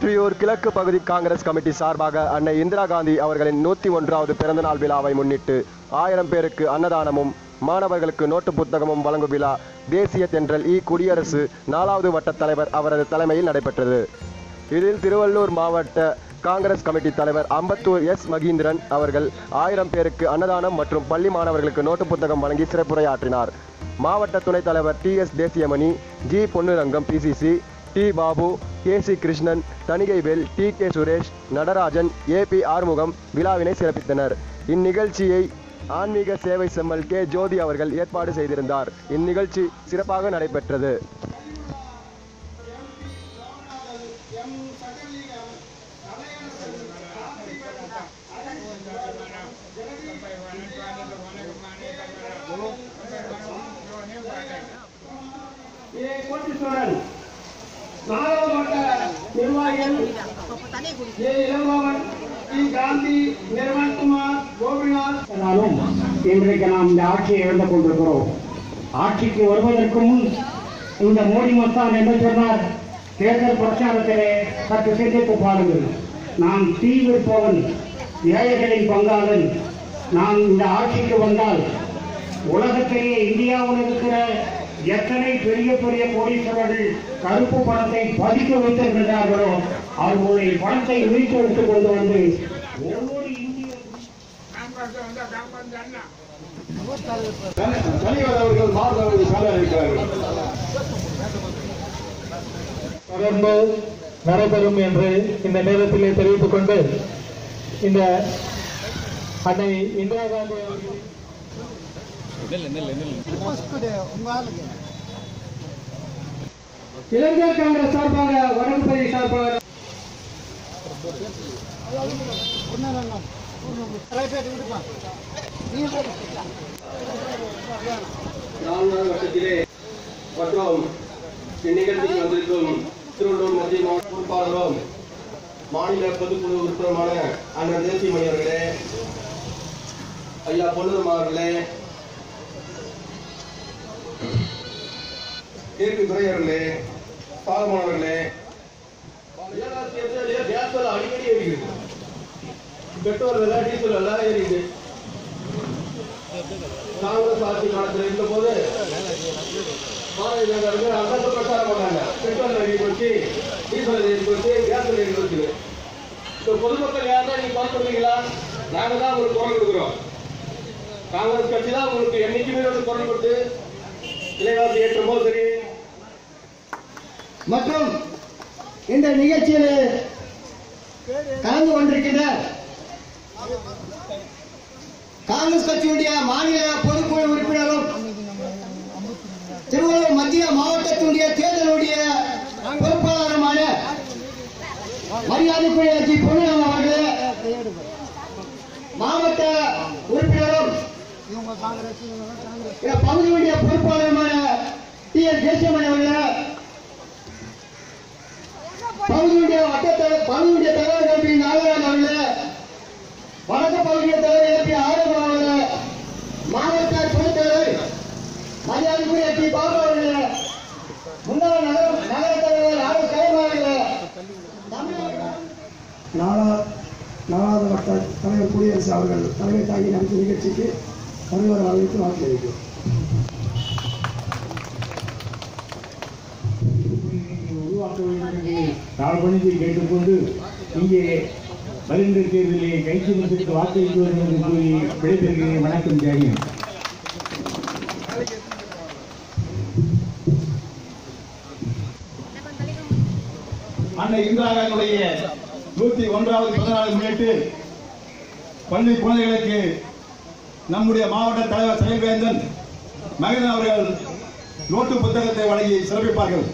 திருவொற்றியூர் கிழக்கு பகுதி காங்கிரஸ் கமிட்டி சார்பாக அன்னை இந்திரா காந்தி அவர்களின் நூற்றி ஒன்றாவது பிறந்தநாள் விழாவை முன்னிட்டு ஆயிரம் பேருக்கு அன்னதானமும் மாணவர்களுக்கு நோட்டு புத்தகமும் வழங்கும் விழா தேசிய தென்றல் இ குடியரசு நாலாவது வட்ட தலைவர் அவரது தலைமையில் நடைபெற்றது இதில் திருவள்ளூர் மாவட்ட காங்கிரஸ் கமிட்டி தலைவர் அம்பத்தூர் எஸ் மகீந்திரன் அவர்கள் ஆயிரம் பேருக்கு அன்னதானம் மற்றும் பள்ளி மாணவர்களுக்கு நோட்டு புத்தகம் வழங்கி சிறப்புரையாற்றினார் மாவட்ட துணைத் தலைவர் T S Desiyamani G Ponnurangam PCC T Babu K C Krishnan Thanigaivel T K Suresh Natarajan A P Arumugam விழாவினை சிறப்பித்தனர் இந்நிகழ்ச்சியை ஆன்மீக சேவை செம்மல் கே ஜோதி அவர்கள் ஏற்பாடு செய்திருந்தார் இந்நிகழ்ச்சி சிறப்பாக நடைபெற்றது ஏ கோட்டீஸ்வரன் நாலாவது மட்ட நிர்வாகிகள் ஏ இளங்கோவன் டி காந்தி நிர்மல்குமார் கோபிநாத் ஆனாலும் இன்றைக்கு நாம் இந்த ஆட்சியை இழந்து கொண்டிருக்கிறோம் ஆட்சிக்கு வருவதற்கு முன் இந்த மோடி மஸ்தான் என்ன சொன்னார் தேர்தல் பிரச்சாரத்திலே சற்று சிந்தித்து பாருங்கள் நான் தீ விற்பவன் ஏழைகளின் பங்காளன் நான் இந்த ஆட்சிக்கு வந்தால் உலகத்திலேயே இந்தியாவில் இருக்கிற எத்தனை பெரிய பெரிய கோடீஸ்வரர்கள் கருப்பு பணத்தை பதிக்க வைத்திருக்கிறார்களோ அவர்களுடைய பணத்தை வீட்டு எடுத்துக் கொண்டு வந்து ஒவ்வொரு இந்திய தலைவர் அவர்கள் மாதவர்கள் சார இருக்கிறார்கள் தொடர்ந்து நடைபெறும் என்று இந்த நேரத்திலே தெரிவித்துக் கொண்டு இந்த அன்னை இந்திரா காந்தி அவர்கள் இளைஞர் காங்கிரஸ் சார்பாக வடக்கு பகுதி சார்பாக நான்காவது வருஷத்திலே மற்றும் இந்நிகழ்ச்சிக்கு வந்திருக்கும் திருவள்ளூர் மத்திய மாவட்ட பொறுப்பாளரும் மாநில பொதுக்குழு உறுப்பினருமான அண்ணன் தேசியமணி அவர்களே ஐயா பொன்னுரம் அவர்களே கே பி துரை அவர்களே சாலமோன் அவர்களே கேஸ் விலை அடிக்கடி ஏறிக்குது பெட்ரோல் விலை டீசல் விலை ஏறிக்குது காங்கிரஸ் ஆட்சி காலத்தில் இருந்த போது பாரதிய ஜனதா அரசு பிரச்சாரம் பண்ணாங்க பெட்ரோல் ஏறி போச்சு டீசல் ஏறி போச்சு கேஸ் ஏறி போச்சு இப்போ பொதுமக்கள் யாரா நீங்க கால் பண்ணீங்களா நாங்க தான் உங்களுக்கு குரல் கொடுக்குறோம் காங்கிரஸ் கட்சி தான் உங்களுக்கு என்னைக்குமே வந்து குரல் கொடுத்து விலைவாசி ஏற்றும் போது சரி மற்றும் இந்த நிகழ்ச்சியில் கலந்து கொண்டிருக்கின்ற காங்கிரஸ் கட்சியுடைய மாநில பொதுக்குழு உறுப்பினரும் திருவள்ளூர் மத்திய மாவட்டத்தினுடைய தேர்தலுடைய பொறுப்பாளருமான மரியாதைக்குரிய ஜி பொன்னியம் அவர்களே மாவட்ட உறுப்பினரும் இந்த பகுதியுடைய பொறுப்பாளருமான டி எஸ் தேசியமணி அவர்களே பகுதியுடைய வட்டத்தை பகுதியுடைய தலைவர் பி நாகராஜ் அவர்களே வடக்கு பகுதிய தலைவர் பி ஆரோக்கியம் அவர்களே மாவட்ட துணைத் தலைவர் மரியாதைக்குரிய டி பாபு அவர்களே முன்னாள் நகர நகர தலைவர் ஆர் கலைமா அவர்களே தமிழக நாலா நாலாவது வட்ட தலைவர் குடியரசு அவர்கள் தலைமை தாங்கி நடத்திய நிகழ்ச்சிக்கு தலைவர் வரவேற்று வாக்கு அளிக்கும் உருவாக்க வேண்டும் என்று தாழ்வணிந்து கேட்டுக்கொண்டு இங்கே வருகின்ற தேர்தலிலே கைச்சின்னத்திற்கு வாக்களிக்க வேண்டும் என்று கூறி விடைபெறுகிறேன் வணக்கம் ஜெயன் அன்னை இந்திரா காந்தியுடைய நூத்தி ஒன்றாவது பிறந்தநாளை முன்னிட்டு பள்ளி குழந்தைகளுக்கு நம்முடைய மாவட்ட தலைவர் செயல்வேந்தன் மகன் அவர்கள் நோட்டு புத்தகத்தை வழங்கி சிறப்பிப்பார்கள்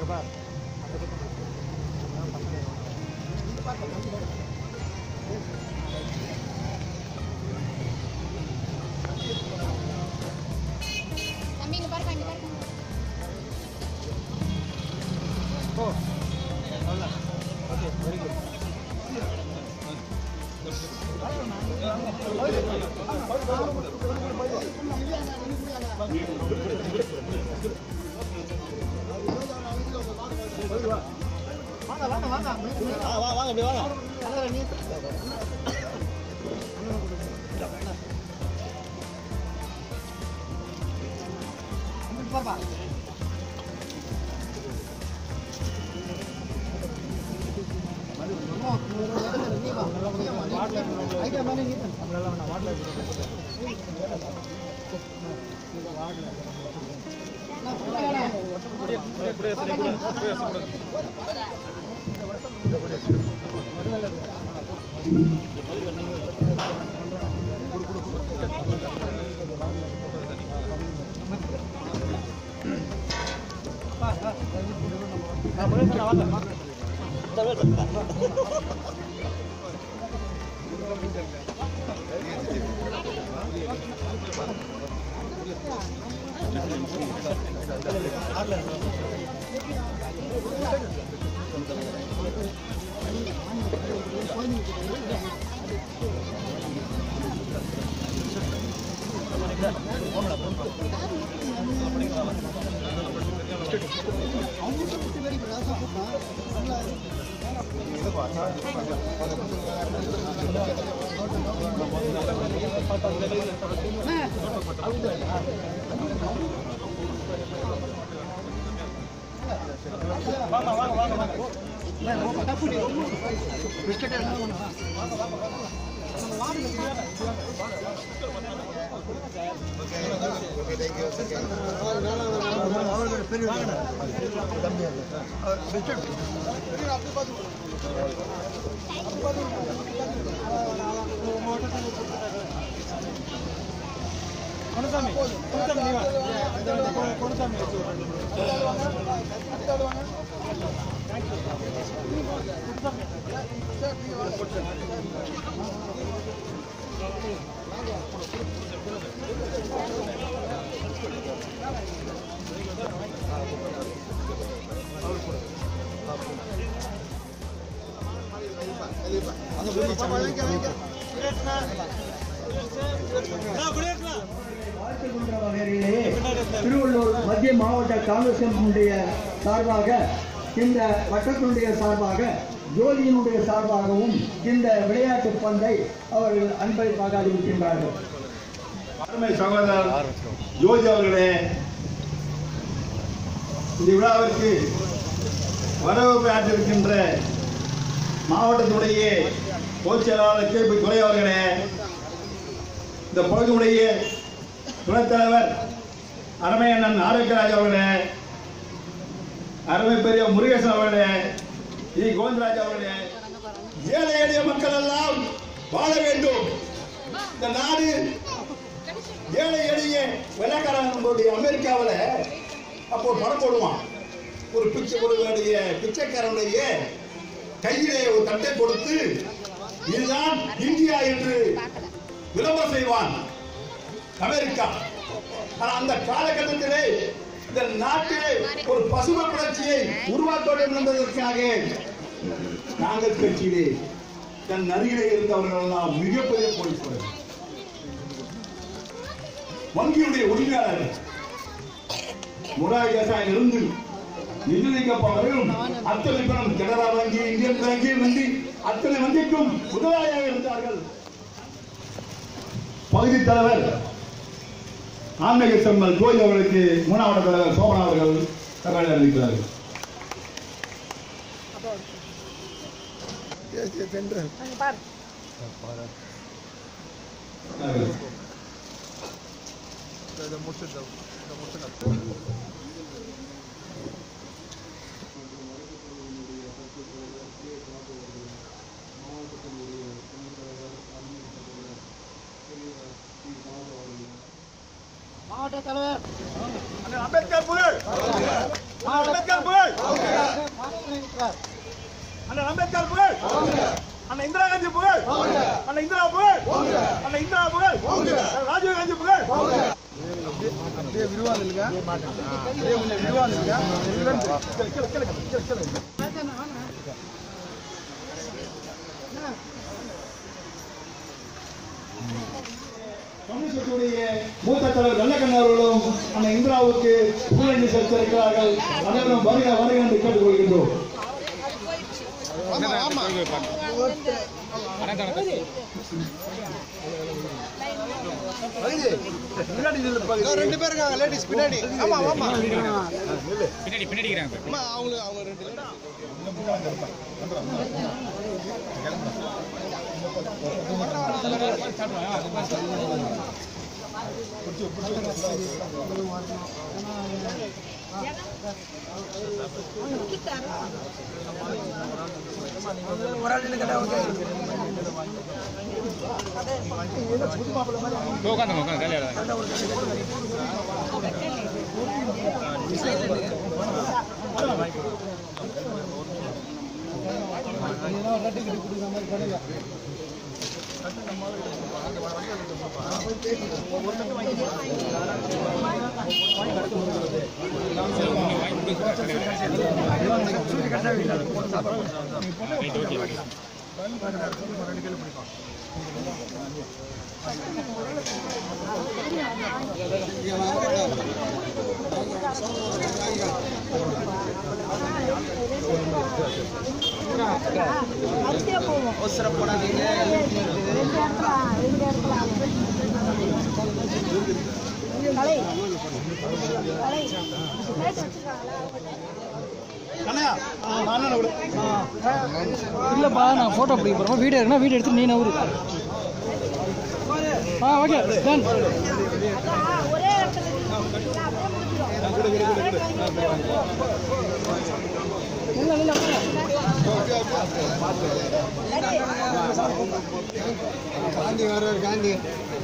தம்பி இங்க பாருப்பா இங்க பாருப்பா வாழ்த்துகின்ற வகையிலே திருவள்ளூர் மத்திய மாவட்ட காங்கிரஸ் கமிட்டியினுடைய சார்பாக இந்த வட்டத்தினுடைய சார்பாக ஜோதியினுடைய சார்பாகவும் இந்த விளையாட்டு பந்தை அவர்கள் அன்பளிப்பாக அறிவிக்கின்றார்கள் அருமை சகோதரர் ஜோதி அவர்களே இந்த விழாவிற்கு வரவேற்பு ஆற்றிருக்கின்ற மாவட்டத்துடைய பொதுச் செயலாளர் கே பி துறை அவர்களே இந்த பகுதியுடைய துணைத் தலைவர் அருமை அண்ணன் ஆரோக்கியராஜ் அவர்களே அருமை பெரிய முருகேசன் அவர்களே இ கோவிந்தராஜ் அவர்களே ஏழை எளிய மக்கள் எல்லாம் வாழ வேண்டும் இந்த நாடு ஏழை எளிய வெள்ளக்காரங்களுடைய அமெரிக்காவில் அப்போ ஒரு படம் போடுவான் ஒரு பிச்சை ஒருவருடைய பிச்சைக்காரனுடைய கையிலே ஒரு தட்டை கொடுத்து இதுதான் இந்தியா என்று விளம்பரம் செய்வான் அமெரிக்கா ஆனா அந்த காலகட்டத்திலே இந்த நாட்டிலே ஒரு பசுமை புரட்சியை உருவாக்க வேண்டும் என்பதற்காக காங்கிரஸ் கட்சியிலே தன் அருகிலே இருந்தவர்கள் எல்லாம் மிகப்பெரிய போலீஸ் வங்கியுடைய உரிமையாளர்கள் முராய் தேசாயில் இருந்து நிதியளிக்கப்பவர்களும் அத்தனை பணம் கனரா வங்கி இந்தியன் வங்கி வங்கி அத்தனை வங்கிக்கும் முதலாளியாக இருந்தார்கள் பகுதி தலைவர் ஆன்மீக செம்மல் ஜோதி அவர்களுக்கு மூணாவது தலைவர் சோபனா அவர்கள் தகவல் அறிவிக்கிறார்கள் மாவட்ட தலைவர் அம்பேத்கர் புகழ் அம்பேத்கர் புகழ் அண்ணன் அம்பேத்கர் புகழ் அண்ணன் இந்திரா காந்தி புகழ் அண்ணன் இந்திரா புகழ் அண்ணன் இந்திரா புகழ் ராஜீவ் காந்தி புகழ் கம்யூனிஸ்டுடைய மூத்த தலைவர் வெள்ளக்கண்ண அவர்களும் அண்ணன் இந்திராவுக்கு புகழஞ்சு செலுத்திருக்கிறார்கள் அனைவரும் வருக வருக என்று கேட்டுக்கொள்கின்றோம் ரெண்டு பேர் இருக்காங்க லேடிஸ் பின்னாடி ஆமா ஆமா பின்னாடி பின்னாடி அவங்க அவங்க ரெண்டு இல்லைப்பா நான் ஃபோட்டோ பிடிக்க போகிறோம் வீடியோ இருக்குன்னா வீடியோ எடுத்து நீ நவுரு ஆ ஓகே டன் ஒரே இடத்துல நின்னா அப்படியே இல்லை இல்லை காந்தி வர்றார் காந்தி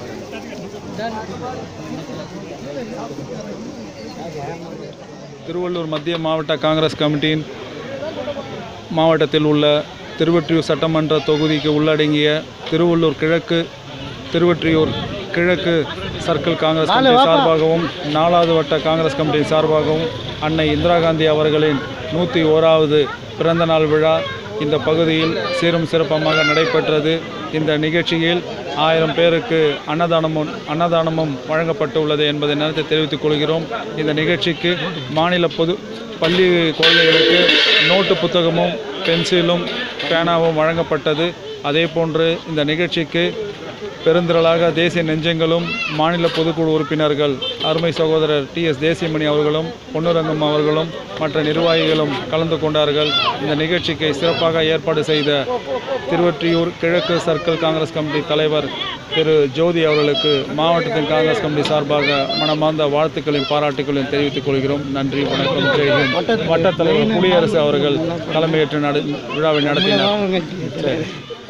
திருவள்ளூர் மத்திய மாவட்ட காங்கிரஸ் கமிட்டியின் மாவட்டத்தில் உள்ள திருவொற்றியூர் சட்டமன்ற தொகுதிக்கு உள்ளடங்கிய திருவள்ளூர் கிழக்கு திருவொற்றியூர் கிழக்கு சர்க்கிள் காங்கிரஸ் கமிட்டி சார்பாகவும் நாலாவது வட்ட காங்கிரஸ் கமிட்டி சார்பாகவும் அன்னை இந்திரா காந்தி அவர்களின் நூற்றி ஓராவது பிறந்தநாள் விழா இந்த பகுதியில் சீரும் சிறப்பமாக நடைபெற்றது இந்த நிகழ்ச்சியில் ஆயிரம் பேருக்கு அன்னதானமும் அன்னதானமும் வழங்கப்பட்டுள்ளது என்பதை நேரத்தை தெரிவித்துக் கொள்கிறோம் இந்த நிகழ்ச்சிக்கு மாநில பொது பள்ளி குழந்தைகளுக்கு நோட்டு புத்தகமும் பென்சிலும் பேனாவும் வழங்கப்பட்டது அதே போன்று இந்த நிகழ்ச்சிக்கு பெருந்திரளாக தேசிய நெஞ்சங்களும் மாநில பொதுக்குழு உறுப்பினர்கள் அருமை சகோதரர் டி எஸ் தேசியமணி அவர்களும் பொன்னுரங்கம் அவர்களும் மற்ற நிர்வாகிகளும் கலந்து கொண்டார்கள் இந்த நிகழ்ச்சிக்கு சிறப்பாக ஏற்பாடு செய்த திருவொற்றியூர் கிழக்கு சர்க்கிள் காங்கிரஸ் கமிட்டி தலைவர் திரு ஜோதி அவர்களுக்கு மாவட்டத்தின் காங்கிரஸ் கமிட்டி சார்பாக மனமார்ந்த வாழ்த்துக்களையும் பாராட்டுகளையும் தெரிவித்துக் கொள்கிறோம் நன்றி வணக்கம் ஜெய்ஹிந்த் வட்டத் தலைவர் குடியரசு அவர்கள் தலைமையேற்று நட விழாவை நடத்தினார் சரி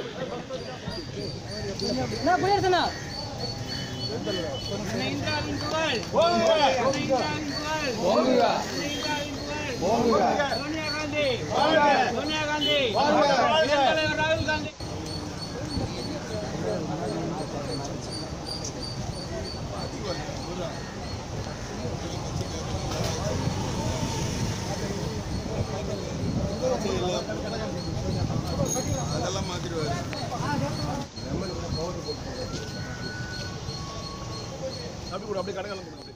என்ன குடியரசுண்ணா அப்படி கூட அப்படியே கடை